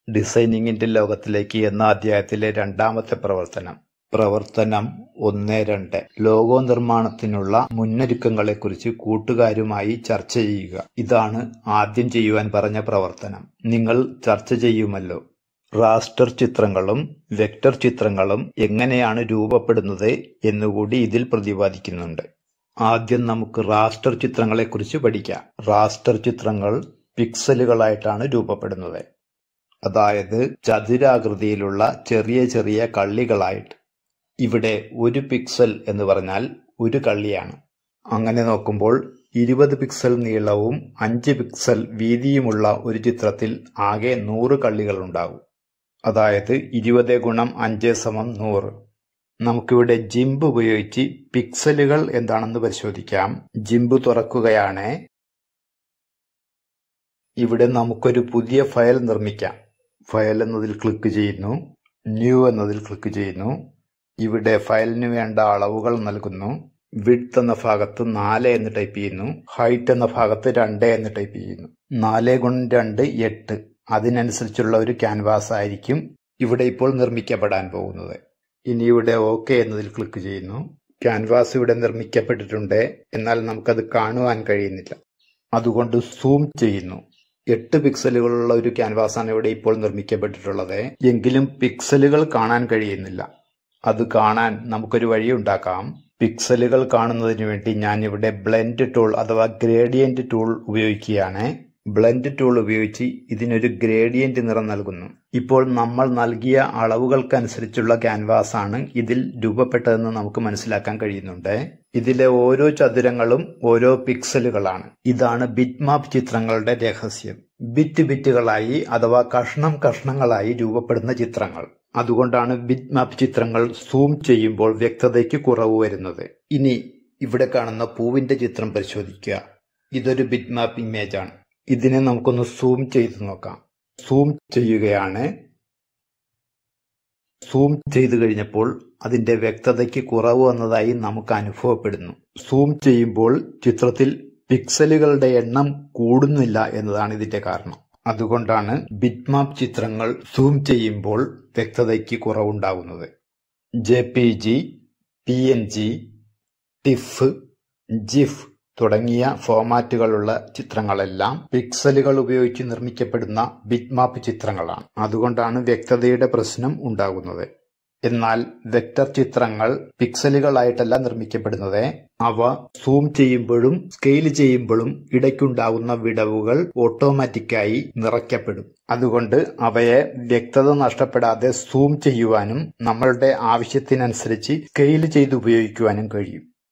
ഡിസൈനിങ്ങിന്റെ ലോകത്തിലേക്ക് എന്ന അധ്യായത്തിലെ രണ്ടാമത്തെ പ്രവർത്തനം പ്രവർത്തനം ഒന്ന് രണ്ട് ലോഗോ നിർമ്മാണത്തിനുള്ള മുന്നൊരുക്കങ്ങളെക്കുറിച്ച് കൂട്ടുകാരുമായി ചർച്ച ചെയ്യുക ഇതാണ് ആദ്യം ചെയ്യുവാൻ പറഞ്ഞ പ്രവർത്തനം നിങ്ങൾ ചർച്ച ചെയ്യുമല്ലോ റാസ്റ്റർ ചിത്രങ്ങളും വെക്ടർ ചിത്രങ്ങളും എങ്ങനെയാണ് രൂപപ്പെടുന്നത് എന്നുകൂടി ഇതിൽ പ്രതിപാദിക്കുന്നുണ്ട് ആദ്യം നമുക്ക് റാസ്റ്റർ ചിത്രങ്ങളെക്കുറിച്ച് പഠിക്കാം റാസ്റ്റർ ചിത്രങ്ങൾ പിക്സലുകളായിട്ടാണ് രൂപപ്പെടുന്നത് അതായത് ചതുരാകൃതിയിലുള്ള ചെറിയ ചെറിയ കള്ളികളായിട്ട് ഇവിടെ ഒരു പിക്സൽ എന്ന് പറഞ്ഞാൽ ഒരു കള്ളിയാണ് അങ്ങനെ നോക്കുമ്പോൾ ഇരുപത് പിക്സൽ നീളവും അഞ്ച് പിക്സൽ വീതിയുമുള്ള ഒരു ചിത്രത്തിൽ ആകെ നൂറ് കള്ളികൾ ഉണ്ടാകും അതായത് ഇരുപത് ഗുണം അഞ്ച് സമം നൂറ് നമുക്കിവിടെ ജിംബ് ഉപയോഗിച്ച് പിക്സലുകൾ എന്താണെന്ന് പരിശോധിക്കാം ജിംബ് തുറക്കുകയാണ് ഇവിടെ നമുക്കൊരു പുതിയ ഫയൽ നിർമ്മിക്കാം ഫയൽ എന്നതിൽ ക്ലിക്ക് ചെയ്യുന്നു ന്യൂ എന്നതിൽ ക്ലിക്ക് ചെയ്യുന്നു ഇവിടെ ഫയലിന് വേണ്ട അളവുകൾ നൽകുന്നു വിഡ്ത്ത് എന്ന ഭാഗത്ത് നാല് എന്ന് ടൈപ്പ് ചെയ്യുന്നു ഹൈറ്റ് എന്ന ഭാഗത്ത് രണ്ട് എന്ന് ടൈപ്പ് ചെയ്യുന്നു നാല് ഗുണം രണ്ട് എട്ട് അതിനനുസരിച്ചുള്ള ഒരു ക്യാൻവാസ് ആയിരിക്കും ഇവിടെ ഇപ്പോൾ നിർമ്മിക്കപ്പെടാൻ പോകുന്നത് ഇനി ഇവിടെ ഓക്കെ എന്നതിൽ ക്ലിക്ക് ചെയ്യുന്നു ക്യാൻവാസ് ഇവിടെ നിർമ്മിക്കപ്പെട്ടിട്ടുണ്ട് എന്നാൽ നമുക്കത് കാണുവാൻ കഴിയുന്നില്ല അതുകൊണ്ട് സൂം ചെയ്യുന്നു എട്ട് പിക്സലുകളുള്ള ഒരു ക്യാൻവാസാണ് ഇവിടെ ഇപ്പോൾ നിർമ്മിക്കപ്പെട്ടിട്ടുള്ളത് എങ്കിലും പിക്സലുകൾ കാണാൻ കഴിയുന്നില്ല അത് കാണാൻ നമുക്കൊരു വഴി ഉണ്ടാക്കാം പിക്സലുകൾ കാണുന്നതിന് വേണ്ടി ഞാൻ ഇവിടെ ബ്ലെൻഡ് ടൂൾ അഥവാ ഗ്രേഡിയന്റ് ടൂൾ ഉപയോഗിക്കുകയാണ് ബ്ലെൻഡ് ടൂൾ ഉപയോഗിച്ച് ഇതിനൊരു ഗ്രേഡിയന്റ് നിറം നൽകുന്നു ഇപ്പോൾ നമ്മൾ നൽകിയ അളവുകൾക്കനുസരിച്ചുള്ള ക്യാൻവാസ് ആണ് ഇതിൽ രൂപപ്പെട്ടതെന്ന് നമുക്ക് മനസ്സിലാക്കാൻ കഴിയുന്നുണ്ട് ഇതിലെ ഓരോ ചതുരങ്ങളും ഓരോ പിക്സലുകളാണ് ഇതാണ് ബിറ്റ് മാപ്പ് ചിത്രങ്ങളുടെ രഹസ്യം ബിറ്റ് ബിറ്റുകളായി അഥവാ കഷ്ണം കഷ്ണങ്ങളായി രൂപപ്പെടുന്ന ചിത്രങ്ങൾ അതുകൊണ്ടാണ് ബിറ്റ് മാപ്പ് ചിത്രങ്ങൾ സൂം ചെയ്യുമ്പോൾ വ്യക്തതയ്ക്ക് കുറവ് വരുന്നത് ഇനി ഇവിടെ കാണുന്ന പൂവിന്റെ ചിത്രം പരിശോധിക്കുക ഇതൊരു ബിറ്റ് മാപ്പ് ഇമേജ് ആണ് ഇതിനെ നമുക്കൊന്ന് സൂം ചെയ്ത് നോക്കാം സൂം ചെയ്യുകയാണ് സൂം ചെയ്തു കഴിഞ്ഞപ്പോൾ അതിന്റെ വ്യക്തതയ്ക്ക് കുറവ് വന്നതായി നമുക്ക് അനുഭവപ്പെടുന്നു സൂം ചെയ്യുമ്പോൾ ചിത്രത്തിൽ പിക്സലുകളുടെ എണ്ണം കൂടുന്നില്ല എന്നതാണ് ഇതിന്റെ കാരണം അതുകൊണ്ടാണ് ബിറ്റ്മാപ്പ് ചിത്രങ്ങൾ സൂം ചെയ്യുമ്പോൾ വ്യക്തതയ്ക്ക് കുറവുണ്ടാകുന്നത് J P G P N G TIFF GIF തുടങ്ങിയ ഫോമാറ്റുകളുള്ള ചിത്രങ്ങളെല്ലാം പിക്സലുകൾ ഉപയോഗിച്ച് നിർമ്മിക്കപ്പെടുന്ന ബിറ്റ്മാപ്പ് ചിത്രങ്ങളാണ് അതുകൊണ്ടാണ് വ്യക്തതയുടെ പ്രശ്നം ഉണ്ടാകുന്നത് എന്നാൽ വെക്ടർ ചിത്രങ്ങൾ പിക്സലുകളായിട്ടല്ല നിർമ്മിക്കപ്പെടുന്നത് അവ സൂം ചെയ്യുമ്പോഴും സ്കെയിൽ ചെയ്യുമ്പോഴും ഇടയ്ക്കുണ്ടാകുന്ന വിടവുകൾ ഓട്ടോമാറ്റിക്കായി നിറയ്ക്കപ്പെടും അതുകൊണ്ട് അവയെ വ്യക്തത നഷ്ടപ്പെടാതെ സൂം ചെയ്യുവാനും നമ്മളുടെ ആവശ്യത്തിനനുസരിച്ച് സ്കെയിൽ ചെയ്ത് ഉപയോഗിക്കുവാനും കഴിയും